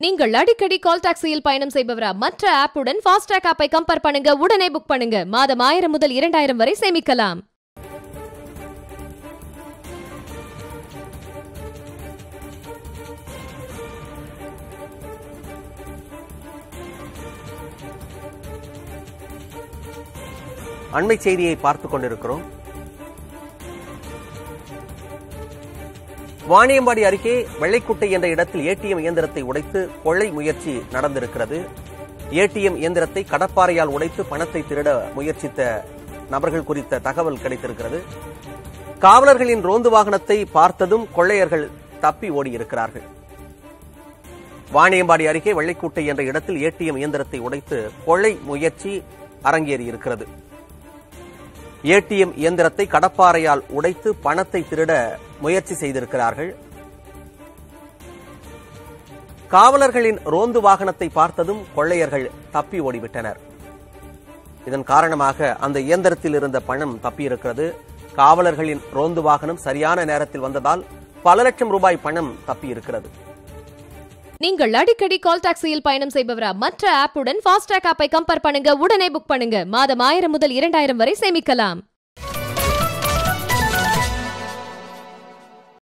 நீங்கள் அடிக்கடி கால் டாக்ஸியில் பயணம் செய்பவரா மற்ற ஆப்புடன் ஃபாஸ்டாக் ஆப்பை கம்பேர் பண்ணுங்க உடனே புக் பண்ணுங்க மாதம் ஆயிரம் முதல் இரண்டாயிரம் வரை சேமிக்கலாம் அண்மை செய்தியை பார்த்துக் கொண்டிருக்கிறோம் வாணியம்பாடி அருகே வெள்ளைக்குட்டை என்ற இடத்தில் ஏடிஎம் இயந்திரத்தை உடைத்து கொள்ளை முயற்சி நடந்திருக்கிறது ஏடிஎம் இயந்திரத்தை கடப்பாறையால் உடைத்து பணத்தை திருட முயற்சித்த நபர்கள் குறித்த தகவல் கிடைத்திருக்கிறது காவலர்களின் ரோந்து வாகனத்தை பார்த்ததும் கொள்ளையர்கள் தப்பி ஓடியிருக்கிறார்கள் வாணியம்பாடி அருகே வெள்ளைக்குட்டை என்ற இடத்தில் ஏடிஎம் இயந்திரத்தை உடைத்து கொள்ளை முயற்சி அரங்கேறியிருக்கிறது ஏடிஎம் இயந்திரத்தை கடப்பாறையால் உடைத்து பணத்தை திருட முயற்சி செய்திருக்கிறார்கள் காவலர்களின் ரோந்து வாகனத்தை பார்த்ததும் கொள்ளையர்கள் தப்பி ஓடிவிட்டனர் இதன் காரணமாக அந்த இயந்திரத்தில் இருந்த பணம் தப்பியிருக்கிறது காவலர்களின் ரோந்து வாகனம் சரியான நேரத்தில் வந்ததால் பல லட்சம் ரூபாய் பணம் தப்பியிருக்கிறது நீங்கள் அடிக்கடி கால் டாக்ஸியில் பயணம் செய்பவரா மற்ற ஆப்புடன் ஃபாஸ்டாக் ஆப்பை கம்பேர் பண்ணுங்க உடனே புக் பண்ணுங்க மாதம் ஆயிரம் முதல் இரண்டாயிரம் வரை சேமிக்கலாம்